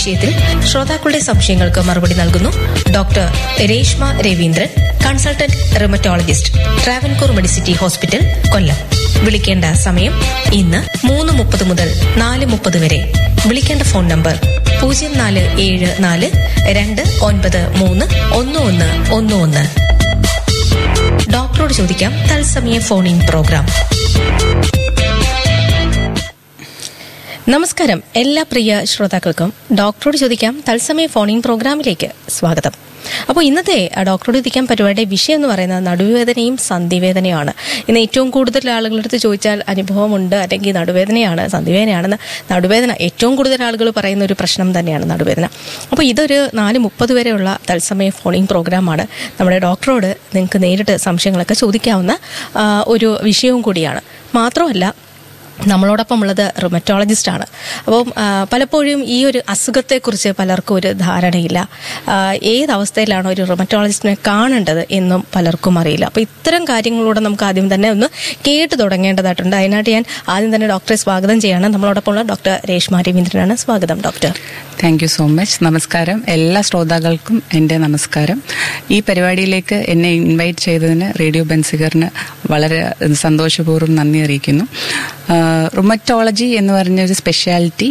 വിഷയത്തിൽ ശ്രോതാക്കളുടെ സംശയങ്ങൾക്ക് മറുപടി നൽകുന്നു doctor Reshma Raveendran consultant rheumatologist Travancore Medicity hospital Kollam വിളിക്കേണ്ട സമയം ഇന്ന് മൂന്ന് മുപ്പത് മുതൽ നാല് മുപ്പത് വരെ വിളിക്കേണ്ട ഫോൺ നമ്പർ പൂജ്യം നാല് ഏഴ് നാല് രണ്ട് ഒൻപത് മൂന്ന് ഒന്ന് ഒന്ന് ഒന്ന് ഒന്ന് ഡോക്ടറോട് ചോദിക്കാം തത്സമയ ഫോൺ ഇൻ പ്രോഗ്രാം നമസ്കാരം എല്ലാ പ്രിയ ശ്രോതാക്കൾക്കും ഡോക്ടറോട് ചോദിക്കാം തത്സമയ ഫോൺ ഇൻ പ്രോഗ്രാമിലേക്ക് സ്വാഗതം അപ്പോൾ ഇന്നത്തെ ആ, ഡോക്ടറോട് ചോദിക്കാൻ പരിപാടിയുടെ വിഷയം എന്ന് പറയുന്നത് നടുവേദനയും സന്ധിവേദനയുമാണ് ഇന്ന് ഏറ്റവും കൂടുതൽ ആളുകളുടെ അടുത്ത് ചോദിച്ചാൽ അനുഭവമുണ്ട് അല്ലെങ്കിൽ നടുവേദനയാണ് സന്ധിവേദനയാണെന്ന് നടുവേദന ഏറ്റവും കൂടുതൽ ആളുകൾ പറയുന്ന ഒരു പ്രശ്നം തന്നെയാണ് നടുവേദന അപ്പോൾ ഇതൊരു നാല് മുപ്പത് വരെയുള്ള തത്സമയ ഫോണിംഗ് പ്രോഗ്രാമാണ് നമ്മുടെ ഡോക്ടറോട് നിങ്ങൾക്ക് നേരിട്ട് സംശയങ്ങളൊക്കെ ചോദിക്കാവുന്ന ആ, ഒരു വിഷയവും കൂടിയാണ് മാത്രമല്ല നമ്മളോടൊപ്പം ഉള്ളത് റുമറ്റോളജിസ്റ്റ് ആണ് അപ്പം ആ, പലപ്പോഴും ഈ ഒരു അസുഖത്തെക്കുറിച്ച് പലർക്കും ഒരു ധാരണയില്ല ആ, ഏത് അവസ്ഥയിലാണോ ഒരു റുമറ്റോളജിസ്റ്റിനെ കാണേണ്ടത് എന്നും പലർക്കും അറിയില്ല അപ്പോൾ ഇത്തരം കാര്യങ്ങളൂടെ നമുക്ക് ആദ്യം തന്നെ ഒന്ന് കേട്ട് തുടങ്ങേണ്ടതായിട്ടുണ്ട് അതിനായിട്ട് ഞാൻ ആദ്യം തന്നെ ഡോക്ടറെ സ്വാഗതം ചെയ്യാണ് നമ്മളോടൊപ്പം ഉള്ള ഡോക്ടർ രേഷ്മ രവീന്ദ്രനാണ് സ്വാഗതം doctor thank you so much നമസ്കാരം എല്ലാ ശ്രോതാക്കൾക്കും എൻ്റെ നമസ്കാരം ഈ പരിപാടിയിലേക്ക് എന്നെ ഇൻവൈറ്റ് ചെയ്തതിന് റേഡിയോ ബെൻസിഗറിന് വളരെ സന്തോഷപൂർവ്വം നന്ദി അറിയിക്കുന്നു റുമറ്റോളജി എന്ന് പറഞ്ഞ ഒരു സ്പെഷ്യാലിറ്റി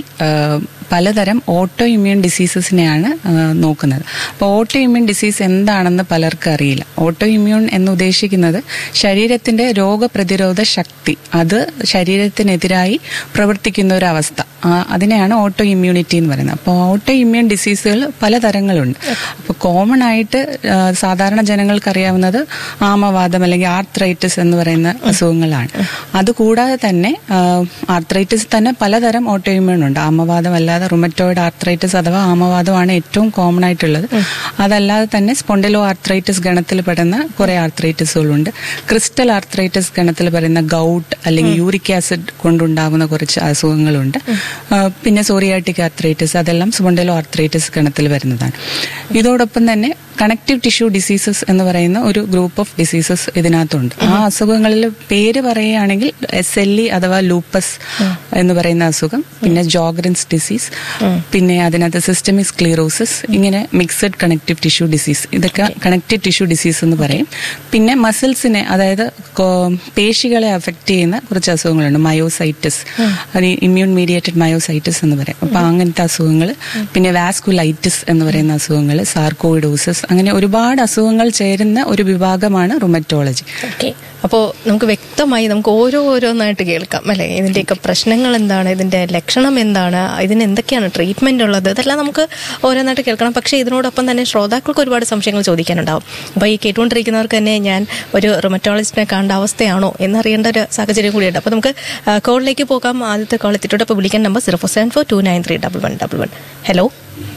പലതരം ഓട്ടോ ഇമ്മ്യൂൺ ഡിസീസസിനെയാണ് ആ, നോക്കുന്നത് അപ്പോൾ ഓട്ടോ ഇമ്മ്യൂൺ ഡിസീസ് എന്താണെന്ന് പലർക്കും അറിയില്ല ഓട്ടോ ഇമ്മ്യൂൺ എന്ന് ഉദ്ദേശിക്കുന്നത് ശരീരത്തിന്റെ രോഗപ്രതിരോധ ശക്തി അത് ശരീരത്തിനെതിരായി പ്രവർത്തിക്കുന്ന ഒരു അവസ്ഥ ആ, അതിനെയാണ് ഓട്ടോ ഇമ്മ്യൂണിറ്റി എന്ന് പറയുന്നത് അപ്പോൾ ഓട്ടോ ഇമ്മ്യൂൺ ഡിസീസുകൾ പലതരങ്ങളുണ്ട് അപ്പോൾ കോമൺ ആയിട്ട് ആ, സാധാരണ ജനങ്ങൾക്ക് അറിയാവുന്നത് ആമവാദം അല്ലെങ്കിൽ ആർത്രൈറ്റിസ് എന്ന് പറയുന്ന അസുഖങ്ങളാണ് അതുകൂടാതെ തന്നെ ആർത്രൈറ്റിസ് തന്നെ പലതരം ഓട്ടോ ഇമ്മ്യൂൺ ഉണ്ട് ആമവാദം അല്ലാതെ റുമറ്റോയിഡ് ആർത്രൈറ്റിസ് അഥവാ ആമവാദമാണ് ഏറ്റവും കോമൺ ആയിട്ടുള്ളത് അതല്ലാതെ തന്നെ സ്പോണ്ടിലോ ആർത്രൈറ്റിസ് ഗണത്തിൽ പെടുന്ന കുറെ ആർത്രൈറ്റിസുകളുണ്ട് ക്രിസ്റ്റൽ ആർത്രൈറ്റിസ് ഗണത്തിൽ പറയുന്ന ഗൗട്ട് അല്ലെങ്കിൽ യൂറിക് ആസിഡ് കൊണ്ടുണ്ടാകുന്ന കുറച്ച് അസുഖങ്ങളുണ്ട് ആ, പിന്നെ സോറിയാറ്റിക് ആർത്രൈറ്റിസ് അതെല്ലാം സ്പോണ്ടിലോ ആർത്രൈറ്റിസ് ഗണത്തിൽ വരുന്നതാണ് ഇതോടൊപ്പം തന്നെ കണക്റ്റീവ് ടിഷ്യൂ ഡിസീസസ് എന്ന് പറയുന്ന ഒരു ഗ്രൂപ്പ് ഓഫ് ഡിസീസസ് ഇതിനകത്തുണ്ട് ആ അസുഖങ്ങളിൽ പേര് പറയുകയാണെങ്കിൽ എസ് എൽ ഇ അഥവാ ലൂപ്പസ് എന്ന് പറയുന്ന അസുഖം പിന്നെ ജോഗ്രൻസ് ഡിസീസ് പിന്നെ അതിനകത്ത് സിസ്റ്റമിക് സ്ക്ലീറോസിസ് ഇങ്ങനെ മിക്സഡ് കണക്റ്റീവ് ടിഷ്യൂ ഡിസീസ് ഇതൊക്കെ കണക്റ്റീവ് ടിഷ്യൂ ഡിസീസ് എന്ന് പറയും പിന്നെ മസിൽസിനെ അതായത് കോ- പേശികളെ അഫക്റ്റ് ചെയ്യുന്ന കുറച്ച് അസുഖങ്ങളുണ്ട് മയോസൈറ്റിസ് അത് ഇമ്മ്യൂൺ മീഡിയേറ്റഡ് മയോസൈറ്റിസ് എന്ന് പറയും അപ്പൊ അങ്ങനത്തെ അസുഖങ്ങൾ പിന്നെ വാസ്കുലൈറ്റിസ് എന്ന് പറയുന്ന അസുഖങ്ങൾ സാർക്കോയിഡോസിസ് അങ്ങനെ ഒരുപാട് അസുഖങ്ങൾ ചേരുന്ന ഒരു വിഭാഗമാണ് റുമറ്റോളജി ഓക്കെ അപ്പോൾ നമുക്ക് വ്യക്തമായി നമുക്ക് ഓരോ ഓരോന്നായിട്ട് കേൾക്കാം അല്ലെ ഇതിന്റെയൊക്കെ പ്രശ്നങ്ങൾ എന്താണ് ഇതിന്റെ ലക്ഷണം എന്താണ് ഇതിന് എന്തൊക്കെയാണ് ട്രീറ്റ്മെന്റ് ഉള്ളത് ഇതെല്ലാം നമുക്ക് ഓരോന്നായിട്ട് കേൾക്കണം പക്ഷേ ഇതിനോടൊപ്പം തന്നെ ശ്രോതാക്കൾക്ക് ഒരുപാട് സംശയങ്ങൾ ചോദിക്കാനുണ്ടാവും അപ്പോൾ ഈ കേട്ടുകൊണ്ടിരിക്കുന്നവർക്ക് തന്നെ ഞാൻ ഒരു റുമറ്റോളജിസ്റ്റിനെ കാണേണ്ട അവസ്ഥയാണോ എന്നറിയേണ്ട ഒരു സാഹചര്യം കൂടിയുണ്ട് അപ്പോൾ നമുക്ക് ആ, കോളിലേക്ക് പോകാം ആദ്യത്തെ കോൾ എത്തിയിട്ടുണ്ട് അപ്പോൾ വിളിക്കാൻ number zero four seven four two nine three double one double one hello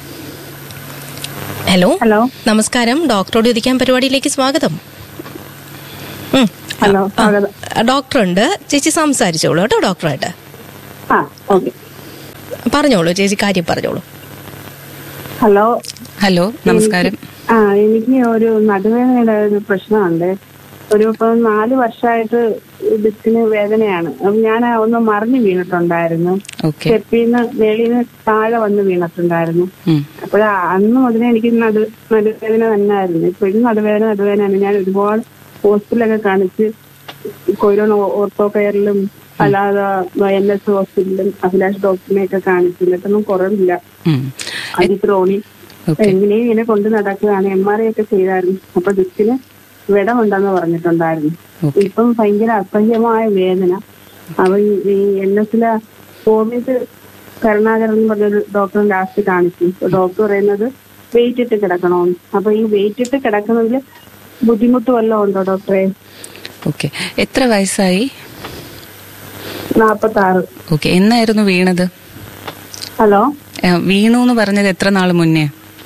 hello hello നമസ്കാരം ഡോക്ടറോട് ചോദിക്കാൻ പരിപാടിയിലേക്ക് സ്വാഗതം ഉം. ഹലോ ആ, സ്വാഗതം ഡോക്ടറുണ്ട് ചേച്ചി സംസാരിച്ചോളൂ കേട്ടോ ഡോക്ടറായിട്ട് ആ ഓക്കെ പറഞ്ഞോളൂ ചേച്ചി കാര്യം പറഞ്ഞോളൂ ഹലോ ഹലോ നമസ്കാരം ആ എനിക്ക് ഒരു നടുവേദനയുടെ ഒരു പ്രശ്നമുണ്ട് ഒരു ഇപ്പം നാല് വർഷമായിട്ട് ഡിസ്കിന് വേദനയാണ് അപ്പം ഞാൻ ഒന്ന് മറിഞ്ഞു വീണിട്ടുണ്ടായിരുന്നു ഓക്കെ സ്റ്റെപ്പിന്ന് വെളിന്ന് താഴെ വന്ന് വീണിട്ടുണ്ടായിരുന്നു അപ്പോൾ അന്ന് മുതലേ എനിക്ക് നടു നടുവേദന തന്നെയായിരുന്നു ഇപ്പോഴും നടുവേദന നടുവേദനയാണ് ഞാൻ ഒരുപാട് ഹോസ്പിറ്റലൊക്കെ കാണിച്ച് കൊയിലോൺ ഓർത്തോ കെയറിലും അല്ലാതെ എൻ എസ് ഹോസ്പിറ്റലിലും അഭിലാഷ് ഡോക്ടറിനെ ഒക്കെ കാണിച്ചു എന്നിട്ടൊന്നും കുറവില്ല അരിത്രോണി ഓക്കെ എങ്ങനെയും ഇങ്ങനെ കൊണ്ട് നടക്കുകയാണ് എം ആർ ഐ ഒക്കെ ചെയ്തായിരുന്നു അപ്പൊ ഡിസ്കിന് വിടമുണ്ടെന്ന് പറഞ്ഞിട്ടുണ്ടായിരുന്നു ഓക്കെ ഇപ്പം ഭയങ്കര അസഹ്യമായ വേദന അവ ഈ എൻ എസിലെ കോവിഡ് കരുണാകരൻ എന്ന് പറഞ്ഞൊരു ഡോക്ടറെ ലാസ്റ്റ് കാണിച്ചു അപ്പൊ ഡോക്ടർ പറയുന്നത് വെയിറ്റ് ഇട്ട് കിടക്കണമെന്ന് അപ്പൊ ഈ വെയിറ്റ് ഇട്ട് കിടക്കുന്നതിൽ ബുദ്ധിമുട്ട് വല്ലതും ഉണ്ടോ ഡോക്ടറെ ഓക്കെ എത്ര വയസ്സായി നാപ്പത്തി ആറ് ഓക്കെ എന്നായിരുന്നു വീണത് ഹലോ ഏ, വീണു എന്ന് പറഞ്ഞത് എത്ര നാൾ മുന്നേ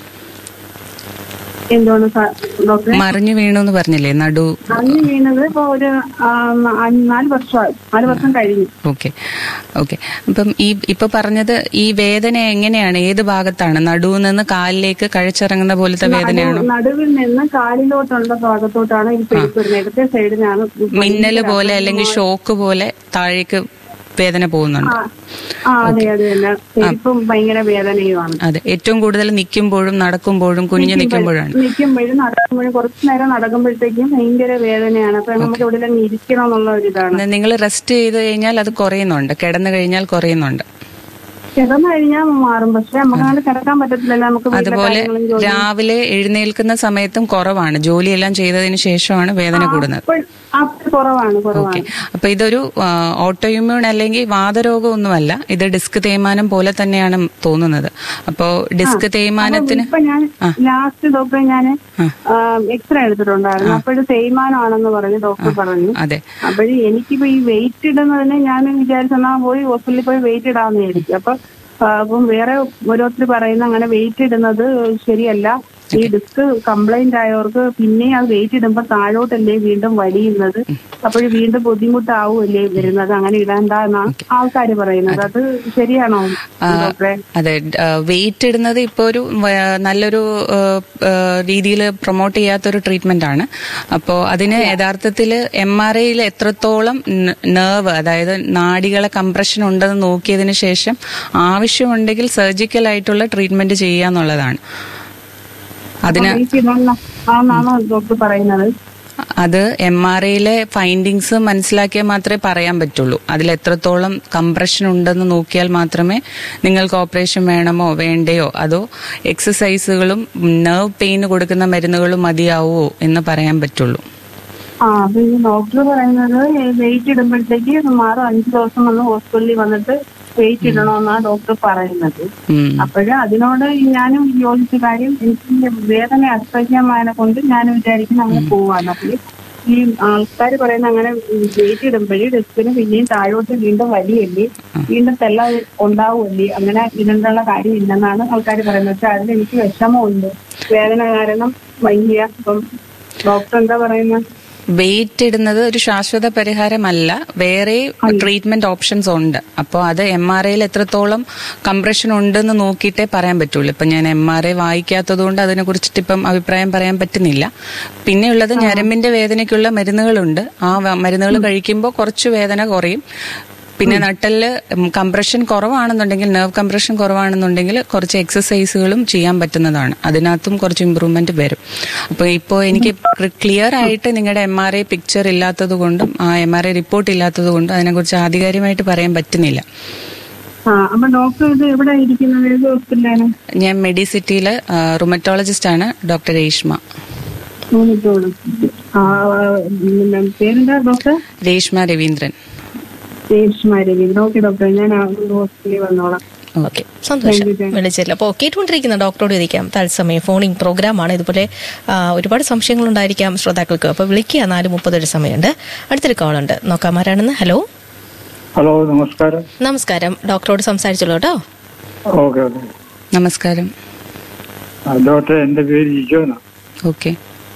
എന്താണ് സാ- ഡോക്ടറെ മറിഞ്ഞു വീണു എന്ന് പറഞ്ഞില്ലേ നടു അന്ന് വീണത് ഇപ്പൊ ഒരു ആ, ന- നാല് വർഷമായി നാല് വർഷം കഴിഞ്ഞു ഓക്കെ ഓക്കെ അപ്പം ഈ ഇപ്പൊ പറഞ്ഞത് ഈ വേദന എങ്ങനെയാണ് ഏത് ഭാഗത്താണ് നടുവിൽ നിന്ന് കാലിലേക്ക് കഴിച്ചിറങ്ങുന്ന പോലത്തെ വേദനയാണോ നടു- നടുവിൽ നിന്ന് കാലിലോട്ടുള്ള ഭാഗത്തോട്ടാണ് ഈ പെരുപ്പ് വരുന്നത് ഇടത്തെ സൈഡിനാണ് മിന്നല് പോലെ അല്ലെങ്കിൽ ഷോക്ക് പോലെ താഴേക്ക് വേദന പോകുന്നുണ്ട് ആ ആ അതെ അത് തന്നെ ചെരുപ്പും ഭയങ്കര വേദനയുമാണ് അതെ ഏറ്റവും കൂടുതൽ നിൽക്കുമ്പോഴും നടക്കുമ്പോഴും കുനിഞ്ഞു നിൽക്കുമ്പോഴാണ് നിൽക്കുമ്പോഴും നടക്കുമ്പോഴും കുറച്ചു നേരം നടക്കുമ്പോഴത്തേക്കും ഭയങ്കര വേദനയാണ് അപ്പൊ നമുക്ക് എവിടെയെങ്കിലും ഇരിക്കണം എന്നുള്ള ഒരു ഇതാണ് നിങ്ങൾ റെസ്റ്റ് ചെയ്ത് കഴിഞ്ഞാൽ അത് കുറയുന്നുണ്ട് കിടന്നു കഴിഞ്ഞാൽ കുറയുന്നുണ്ട് കിടന്നു കഴിഞ്ഞാൽ മാറും പക്ഷെ നമുക്ക് അങ്ങനെ കിടക്കാൻ പറ്റത്തില്ലല്ലോ നമുക്ക് വീട്ടിലെ അതുപോലെ കാര്യങ്ങളും ജോലി- രാവിലെ എഴുന്നേൽക്കുന്ന സമയത്തും കുറവാണ് ജോലിയെല്ലാം ചെയ്തതിന് ശേഷമാണ് വേദന കൂടുന്നത് അപ്പോൾ അപ്പോൾ കുറവാണ് കുറവാണ് അപ്പൊ ഇതൊരു ഓട്ടോയിമ്യൂൺ അല്ലെങ്കിൽ വാതരോഗമൊന്നുമല്ല ഇത് ഡിസ്ക് തേയ്മാനം പോലെ തന്നെയാണ് തോന്നുന്നത് അപ്പോ ഡിസ്ക് തേയ്മാനത്തിന് ഇപ്പൊ ഞാൻ ലാസ്റ്റ് ഡോക്ടറെ ഞാൻ എക്സ്റേ എടുത്തിട്ടുണ്ടായിരുന്നു അപ്പോഴും തേയ്മാനമാണെന്ന് പറഞ്ഞു ഡോക്ടർ പറഞ്ഞു അതെ അപ്പോഴും എനിക്കിപ്പോ ഈ വെയിറ്റ് ഇടുന്നതിന് ഞാൻ വിചാരിച്ചെന്നാ പോയി ഹോസ്പിറ്റലിൽ പോയി വെയിറ്റ് ഇടാന്ന് വിചാരിക്കും അപ്പൊ ആ, അപ്പം വേറെ ഓരോരുത്തർ പറയുന്ന അങ്ങനെ വെയിറ്റ് ഇടുന്നത് ശരിയല്ല ഈ ഡിസ്ക് കംപ്ലൈന്റ് ആയവർക്ക് പിന്നെ അത് വെയിറ്റ് ഇടുമ്പോ താഴോട്ടല്ലേ വീണ്ടും വലിയുന്നത് അപ്പോൾ വീണ്ടും ബുദ്ധിമുട്ടാവുമല്ലേ വരുന്നത് അങ്ങനെ ഇടണ്ട എന്നാണ് ആൾക്കാർ പറയുന്നത് അത് ശരിയാണോ ഡോക്ടറെ അതെ വെയിറ്റ് ഇടുന്നത് ഇപ്പോൾ ഒരു വ- നല്ലൊരു രീതിയിൽ പ്രൊമോട്ട് ചെയ്യാത്തൊരു ട്രീറ്റ്മെന്റ് ആണ് അപ്പോൾ അതിന് യഥാർത്ഥത്തിൽ എം ആർ ഐയിൽ എത്രത്തോളം നെർവ് അതായത് നാഡികളെ കംപ്രഷൻ ഉണ്ടെന്ന് നോക്കിയതിന് ശേഷം ആവശ്യമുണ്ടെങ്കിൽ സർജിക്കൽ ആയിട്ടുള്ള ട്രീറ്റ്മെന്റ് ചെയ്യുക എന്നുള്ളതാണ് അതിന് വെയിറ്റ് ഇടണം ആണെന്നാണോ ഡോക്ടർ പറയുന്നത് അത് എം ആർ ഐയിലെ ഫൈൻഡിങ്സ് മനസ്സിലാക്കിയാൽ മാത്രമേ പറയാൻ പറ്റുള്ളൂ അതിൽ എത്രത്തോളം കംപ്രഷൻ ഉണ്ടെന്ന് നോക്കിയാൽ മാത്രമേ നിങ്ങൾക്ക് ഓപ്പറേഷൻ വേണമോ വേണ്ടയോ അതോ എക്സസൈസുകളും നെർവ് പെയിന് കൊടുക്കുന്ന മരുന്നുകളും മതിയാവോ എന്ന് പറയാൻ പറ്റുള്ളൂ ആ അപ്പൊ ഈ ഡോക്ടർ പറയുന്നത് വെയിറ്റ് ഇടുമ്പോഴത്തേക്ക് മാറും അഞ്ചു ദിവസം വന്ന് ഹോസ്പിറ്റലിൽ വന്നിട്ട് വെയിറ്റ് ഇടണമെന്നാണ് ഡോക്ടർ പറയുന്നത് ഉം. അപ്പോഴ് അതിനോട് ഞാനും യോജിച്ച കാര്യം എനിക്ക് വേദന അസഹ്യമായനെ കൊണ്ട് ഞാൻ വിചാരിക്കുന്ന അങ്ങനെ പോവാണ് അപ്പൊ ഈ ആൾക്കാർ പറയുന്ന അങ്ങനെ വെയിറ്റ് ഇടുമ്പോഴേ ഡെസ്കിന് പിന്നെയും താഴോട്ട് വീണ്ടും വലിയല്ലേ വീണ്ടും തെല്ല ഉണ്ടാവുമല്ലേ അങ്ങനെ ഇതിനുള്ള കാര്യം ഇല്ലെന്നാണ് ആൾക്കാർ പറയുന്നത് പക്ഷെ അതിൽ എനിക്ക് വിഷമമുണ്ട് വേദന കാരണം വയ്യ അപ്പം ഡോക്ടർ എന്താ പറയുന്നത് വെയിറ്റ് ഇടുന്നത് ഒരു ശാശ്വത പരിഹാരമല്ല വേറെ ട്രീറ്റ്മെന്റ് ഓപ്ഷൻസ് ഉണ്ട് അപ്പോൾ അത് എം ആർ ഐയിൽ എത്രത്തോളം കംപ്രഷൻ ഉണ്ടെന്ന് നോക്കിയിട്ടേ പറയാൻ പറ്റുള്ളൂ ഇപ്പൊ ഞാൻ എം ആർ ഐ വായിക്കാത്തത് കൊണ്ട് അതിനെ കുറിച്ചിട്ട് ഇപ്പം അഭിപ്രായം പറയാൻ പറ്റുന്നില്ല പിന്നെയുള്ളത് ഞരമ്പിന്റെ വേദനയ്ക്കുള്ള മരുന്നുകളുണ്ട് ആ വ- മരുന്നുകൾ കഴിക്കുമ്പോൾ കുറച്ച് വേദന കുറയും പിന്നെ നട്ടല് കംപ്രഷൻ കുറവാണെന്നുണ്ടെങ്കിൽ നെർവ് കംപ്രഷൻ കുറവാണെന്നുണ്ടെങ്കിൽ കുറച്ച് എക്സസൈസുകളും ചെയ്യാൻ പറ്റുന്നതാണ് അതിനകത്തും കുറച്ച് ഇമ്പ്രൂവ്മെന്റ് വരും അപ്പോൾ ഇപ്പോൾ എനിക്ക് ക്ലിയർ ആയിട്ട് നിങ്ങളുടെ എം ആർ ഐ പിക്ചർ ഇല്ലാത്തത് കൊണ്ടും ആ എം ആർ ഐ റിപ്പോർട്ട് ഇല്ലാത്തത് കൊണ്ടും അതിനെക്കുറിച്ച് ആധികാരികമായിട്ട് പറയാൻ പറ്റുന്നില്ല ആ അപ്പൊ ഡോക്ടർ ഇത് എവിടെ ഇരിക്കുന്നത് ഏത് ഹോസ്പിറ്റലാണ് ഞാൻ മെഡിസിറ്റിയിലെ റുമറ്റോളജിസ്റ്റ് ആണ് ഡോക്ടർ രേഷ്മ മൂന്നിട്ടോളൂ ആ പിന്നെ പേരെന്താ doctor Reshma Raveendran Reshma Raveendran okay doctor ഞാൻ ആ ഹോസ്പിറ്റലിൽ വന്നോളാം ഓക്കെ സന്തോഷം വിളിച്ചില്ല അപ്പോൾ കേട്ടുകൊണ്ടിരിക്കുന്ന ഡോക്ടറോട് ചോദിക്കാം തത്സമയം ഫോണിംഗ് പ്രോഗ്രാമാണ് ഇതുപോലെ ആ, ഒരുപാട് സംശയങ്ങളുണ്ടായിരിക്കാം ശ്രോതാക്കൾക്ക് അപ്പോൾ വിളിക്കുക നാല് മുപ്പത് ഒരു സമയമുണ്ട് അടുത്തൊരു കോളുണ്ട് നോക്കാം ആരാണെന്ന് ഹലോ ഹലോ നമസ്കാരം നമസ്കാരം ഡോക്ടറോട് സംസാരിച്ചോളൂ കേട്ടോ ഓക്കെ ഓക്കെ നമസ്കാരം ആ, ഡോക്ടർ എന്റെ പേര് ജിജോന ഓക്കെ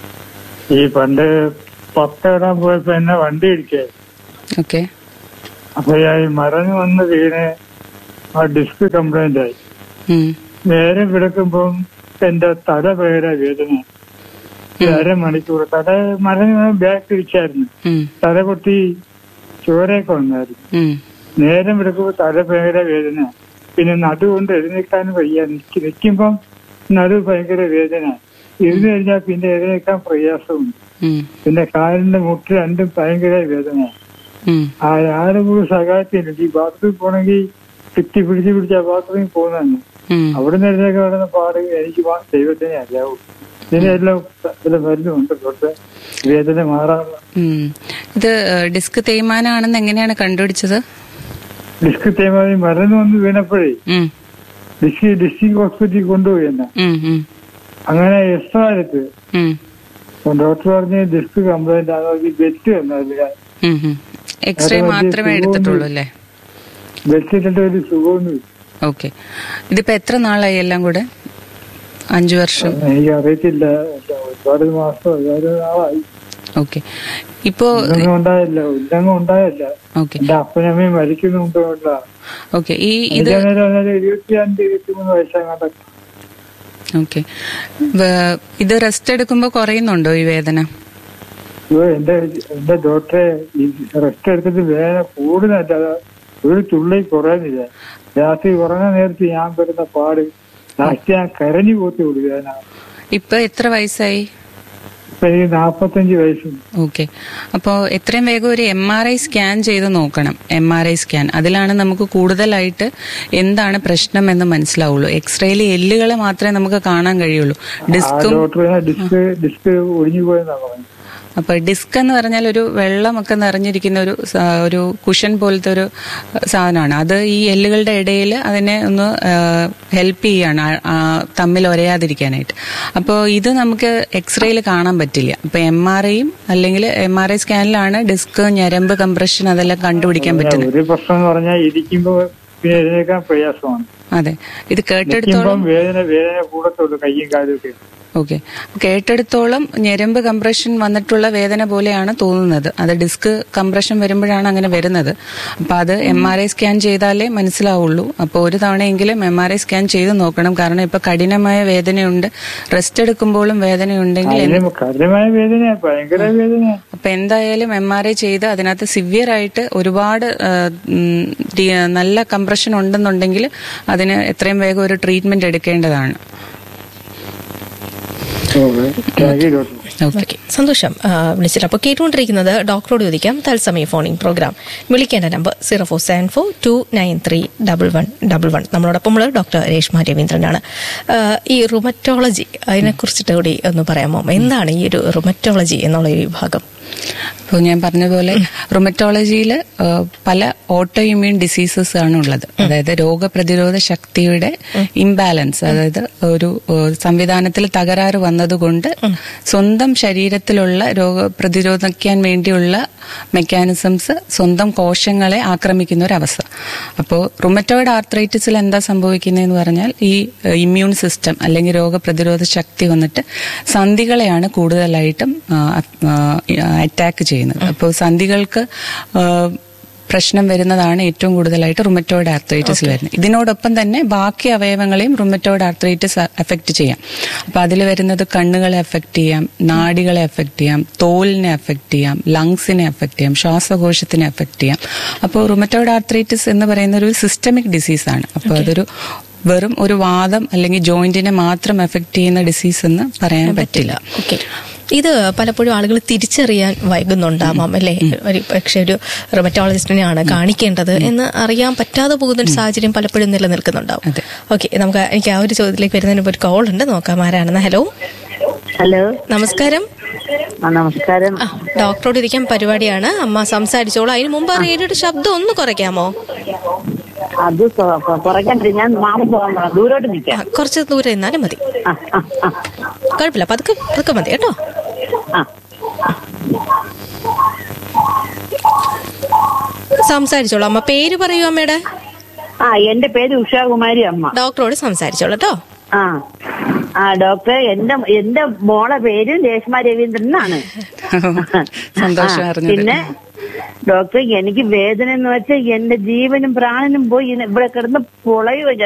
ഈ പണ്ട് പത്തിടാൻ പോയപ്പോ എന്നെ വണ്ടി ഇടിക്കേ ഓക്കെ അപ്പൊ ഈ മരം വന്ന് വീണ് ആ ഡിസ്ക് കംപ്ലൈന്റ് ആയി ഉം. നേരെ കിടക്കുമ്പം എന്റെ തല ഭയങ്കര വേദന ഒരു അരമണിക്കൂർ തല മരം ബാക്ക് ഇടിച്ചായിരുന്നു ഉം. തല പൊട്ടി ചോരയൊക്കെ വന്നായിരുന്നു ഉം. നേരം കിടക്കുമ്പോ തല ഭയങ്കര വേദന പിന്നെ നടുകൊണ്ട് എഴുന്നേക്കാനും വയ്യ നിക്ക് നിൽക്കുമ്പം നടു ഭയങ്കര വേദന ഇരുന്ന് കഴിഞ്ഞാൽ പിന്നെ എഴുന്നേക്കാൻ പ്രയാസമുണ്ട് ഉം. പിന്നെ കാലിന്റെ മുട്ട് രണ്ടും ഭയങ്കര വേദന ഉം. ആ ആരും കൂടി സഹായത്തിനുണ്ട് ഈ ബാത്റൂമിൽ പോണെങ്കിൽ ചുറ്റി പിടിച്ച് പിടിച്ച് ആ ബാത്റൂമിൽ പോകുന്നതാണ് ഉം. അവിടെ നിന്ന് എഴുന്നേക്ക് കിടന്ന പാട് എനിക്ക് മാ- ദൈവത്തിനെ അറിയാവൂ ഇതിനെല്ലാം ചില മരുന്നുണ്ട് തൊട്ട് വേദന മാറാനുള്ള ഉം. ഇത് ഏഹ്, ഡിസ്ക് തേയ്മാനാണെന്ന് എങ്ങനെയാണ് കണ്ടുപിടിച്ചത് ഡിസ്ക് തേമാതി മരുന്ന് വന്ന് വീണപ്പോഴേ ഉം. ഡിസ്ക് ഡിസ്ട്രിക്ട് ഹോസ്പിറ്റലിൽ കൊണ്ടുപോയി എന്നെ ഉം. ഉം. അങ്ങനെ എക്സ്ട്രാ എടുത്ത് ഉം. അപ്പൊ ഡോക്ടർ പറഞ്ഞ് ഡിസ്ക് കംപ്ലൈന്റ് ആണ് ബെറ്റ് തന്നില്ല ഉം. ഉം. എക്സ്റേ അത് വലിയ മാത്രമേ എടുത്തിട്ടുള്ളൂ അല്ലേ ബെറ്റ് ഇട്ടിട്ട് ഒരു സുഖമൊന്നും ഓക്കെ ഇതിപ്പോ എത്ര നാളായി എല്ലാം കൂടെ അഞ്ചു വർഷം എനിക്ക് അറിയത്തില്ല ഒരുപാട് മാസം ഒരുപാട് നാളായി ഓക്കെ ഇപ്പോ ഇതൊന്നും ഉണ്ടായില്ല ഇതൊന്നും ഉണ്ടായില്ല ഓക്കെ എന്റെ അപ്പനമ്മയും മരിക്കുന്നുണ്ട് ഓക്കെ ഈ ഇത് ഇരുപത്തി അഞ്ച് ഇരുപത്തി മൂന്ന് വയസ്സാകാത്ത ഓക്കെ ഇത് റെസ്റ്റ് എടുക്കുമ്പോ കുറയുന്നുണ്ടോ ഈ വേദന അയ്യോ എന്റെ എന്റെ ഡോക്ടറെ ഈ റെസ്റ്റ് എടുത്തിട്ട് വേദന കൂടുതലല്ല ഒരു തുള്ളി കുറയുന്നില്ല രാത്രി ഉറങ്ങാൻ നേരത്ത് ഞാൻ പെടുന്ന പാട് ലാസ്റ്റ് ഞാൻ കരഞ്ഞു പോത്തി കൊടുക്കുക ഇപ്പൊ എത്ര വയസ്സായി ഇപ്പൊ എനിക്ക് നാപ്പത്തഞ്ച് വയസ്സുണ്ട് ഓക്കെ അപ്പോൾ എത്രയും വേഗം ഒരു എം ആർ ഐ സ്കാൻ ചെയ്ത് നോക്കണം എം ആർ ഐ സ്കാൻ അതിലാണ് നമുക്ക് കൂടുതലായിട്ട് എന്താണ് പ്രശ്നം എന്ന് മനസ്സിലാവുള്ളൂ എക്സ്റേയിൽ എല്ലുകൾ മാത്രമേ നമുക്ക് കാണാൻ കഴിയുള്ളൂ ആ ഡിസ്കും ഡോക്ടർ ഡിസ്ക് ഡിസ്ക് ഒഴിഞ്ഞു പോയെന്നാ പറഞ്ഞു അപ്പൊ ഡിസ്ക് എന്ന് പറഞ്ഞാൽ ഒരു വെള്ളമൊക്കെ നിറഞ്ഞിരിക്കുന്ന ഒരു സ- ഒരു കുഷൻ പോലത്തെ ഒരു സാധനമാണ് അത് ഈ എല്ലുകളുടെ ഇടയിൽ അതിനെ ഒന്ന് ഹെൽപ്പ് ചെയ്യാണ് ആ- ആ തമ്മിൽ ഒരയാതിരിക്കാനായിട്ട് അപ്പോൾ ഇത് നമുക്ക് എക്സ്റേയിൽ കാണാൻ പറ്റില്ല അപ്പൊ എം ആർ ഐയും അല്ലെങ്കിൽ എം ആർ ഐ സ്കാനിലാണ് ഡിസ്ക് ഞരമ്പ് കംപ്രഷൻ അതെല്ലാം കണ്ടുപിടിക്കാൻ പറ്റുന്നത് ഒരു പ്രശ്നം എന്ന് പറഞ്ഞാൽ ഇരിക്കുമ്പോ പിന്നെ എഴുന്നേക്കാൻ പ്രയാസമാണ് അതെ ഇത് കേട്ടെടുത്തോളം ഇരിക്കുമ്പം വേദന വേദന കൂടത്തുള്ളൂ കയ്യും കാലും ഒക്കെ ഓക്കെ കേട്ടെടുത്തോളം ഞരമ്പ് കംപ്രഷൻ വന്നിട്ടുള്ള വേദന പോലെയാണ് തോന്നുന്നത് അത് ഡിസ്ക് കംപ്രഷൻ വരുമ്പോഴാണ് അങ്ങനെ വരുന്നത് അപ്പൊ അത് എം ആർ ഐ സ്കാൻ ചെയ്താലേ മനസ്സിലാവുള്ളൂ അപ്പോൾ ഒരു തവണയെങ്കിലും എം ആർ ഐ സ്കാൻ ചെയ്ത് നോക്കണം കാരണം ഇപ്പൊ കഠിനമായ വേദനയുണ്ട് റെസ്റ്റ് എടുക്കുമ്പോഴും വേദനയുണ്ടെങ്കിൽ എന്ത് അതിന് കഠിനമായ വേദന ഭയങ്കര വേദന അപ്പൊ എന്തായാലും എം ആർ ഐ ചെയ്ത് അതിനകത്ത് സിവിയർ ആയിട്ട് ഒരുപാട് ആ, ഉം, ഡി- നല്ല കംപ്രഷൻ ഉണ്ടെന്നുണ്ടെങ്കിൽ അതിന് എത്രയും വേഗം ഒരു ട്രീറ്റ്മെന്റ് എടുക്കേണ്ടതാണ് thank you doctor okay okay സന്തോഷം ആ, വിളിച്ചിട്ട് അപ്പോൾ കേട്ടുകൊണ്ടിരിക്കുന്നത് ഡോക്ടറോട് ചോദിക്കാം തത്സമയ ഫോണിംഗ് പ്രോഗ്രാം വിളിക്കേണ്ട number zero four seven four two nine three double one double one നമ്മളോടൊപ്പം ഉള്ളത് ഡോക്ടർ രേഷ്മ രവീന്ദ്രനാണ് ആ, ഈ റുമറ്റോളജി അതിനെക്കുറിച്ചിട്ട് കൂടി ഒന്ന് പറയാമോ എന്താണ് ഈ ഒരു റുമറ്റോളജി എന്നുള്ള ഒരു വിഭാഗം ഇപ്പോൾ ഞാൻ പറഞ്ഞ പോലെ റുമറ്റോളജിയിൽ പല ഓട്ടോ ഇമ്മ്യൂൺ ഡിസീസസ് ആണ് ഉള്ളത് അതായത് രോഗപ്രതിരോധ ശക്തിയുടെ ഇംബാലൻസ് അതായത് ഒരു ഏഹ്, സംവിധാനത്തിൽ തകരാറ് വന്നതുകൊണ്ട് സ്വന്തം ശരീരത്തിലുള്ള രോഗപ്രതിരോധിക്കാൻ വേണ്ടിയുള്ള മെക്കാനിസംസ് സ്വന്തം കോശങ്ങളെ ആക്രമിക്കുന്ന ഒരു അവസ്ഥ അപ്പോൾ റുമറ്റോയിഡ് ആർത്രൈറ്റിസിൽ എന്താ സംഭവിക്കുന്നതെന്ന് പറഞ്ഞാൽ ഈ ഇമ്മ്യൂൺ സിസ്റ്റം അല്ലെങ്കിൽ രോഗപ്രതിരോധ ശക്തി വന്നിട്ട് സന്ധികളെയാണ് കൂടുതലായിട്ടും അറ്റാക്ക് ചെയ്യുന്നത് അപ്പോൾ സന്ധികൾക്ക് ആ, പ്രശ്നം വരുന്നതാണ് ഏറ്റവും കൂടുതലായിട്ട് റുമറ്റോയിഡ് ആർത്രൈറ്റിസിൽ വരുന്നത് ഇതിനോടൊപ്പം തന്നെ ബാക്കി അവയവങ്ങളെയും റുമറ്റോയിഡ് ആർത്രൈറ്റിസ് എഫക്ട് ചെയ്യാം അപ്പൊ അതിൽ വരുന്നത് കണ്ണുകളെ എഫക്ട് ചെയ്യാം നാഡികളെ എഫക്ട് ചെയ്യാം തോലിനെ എഫക്ട് ചെയ്യാം ലങ്സിനെ എഫക്ട് ചെയ്യാം ശ്വാസകോശത്തിനെ എഫക്ട് ചെയ്യാം അപ്പോൾ റുമറ്റോയിഡ് ആർത്രൈറ്റിസ് എന്ന് പറയുന്ന ഒരു സിസ്റ്റമിക് ഡിസീസാണ് അപ്പോൾ അതൊരു വെറും ഒരു വാദം അല്ലെങ്കിൽ ജോയിന്റിനെ മാത്രം എഫക്ട് ചെയ്യുന്ന ഡിസീസ് എന്ന് പറയാൻ പറ്റില്ല ഓക്കെ ഇത് പലപ്പോഴും ആളുകൾ തിരിച്ചറിയാൻ വൈകുന്നുണ്ടാവാം അല്ലേ ഒരു പക്ഷെ ഒരു റൊമറ്റോളജിസ്റ്റിനെയാണ് കാണിക്കേണ്ടത് എന്ന് അറിയാൻ പറ്റാതെ പോകുന്ന ഒരു സാഹചര്യം പലപ്പോഴും നിലനിൽക്കുന്നുണ്ടാവും അതെ. ഓക്കെ നമുക്ക് എനിക്ക് ആ ഒരു ചോദ്യത്തിലേക്ക് വരുന്നതിന് മുമ്പ് ഒരു കോൾ ഉണ്ട് നോക്കാം ആരാണെന്ന് ഹലോ ഹലോ നമസ്കാരം ആ നമസ്കാരം ആ ഡോക്ടറോട് ഇരിക്കാൻ പരിപാടിയാണ് അമ്മ സംസാരിച്ചോളൂ അതിന് മുമ്പ് ആ റേഡിയോയുടെ ശബ്ദം ഒന്ന് കുറയ്ക്കാമോ അത് കൊ- കൊ- കുറയ്ക്കണ്ട ഞാൻ മാറി പോകാൻ പറ. ദൂരോട്ട് ആ, നിൽക്കാം കുറച്ച് ദൂരെ നിന്നാലും മതി ആ ആ ആ കുഴപ്പമില്ല പതുക്കെ പതുക്കെ മതി കേട്ടോ ആ സംസാരിച്ചോളൂ അമ്മ പേര് പറയൂ അമ്മയുടെ ആ എന്റെ പേര് ഉഷാകുമാരി അമ്മ ഡോക്ടറോട് സംസാരിച്ചോളൂ കേട്ടോ ആ ആ ഡോക്ടർ എന്റെ എന്റെ മോളെ പേര് രേഷ്മ രവീന്ദ്രൻ എന്നാണ് സന്തോഷം ആ, അറിഞ്ഞത് പിന്നെ ഡോക്ടർ എനിക്ക് വേദന എന്ന് വെച്ചാൽ എന്റെ ജീവനും പ്രാണനും പോയി ഇവിടെ കിടന്ന് പൊളയുക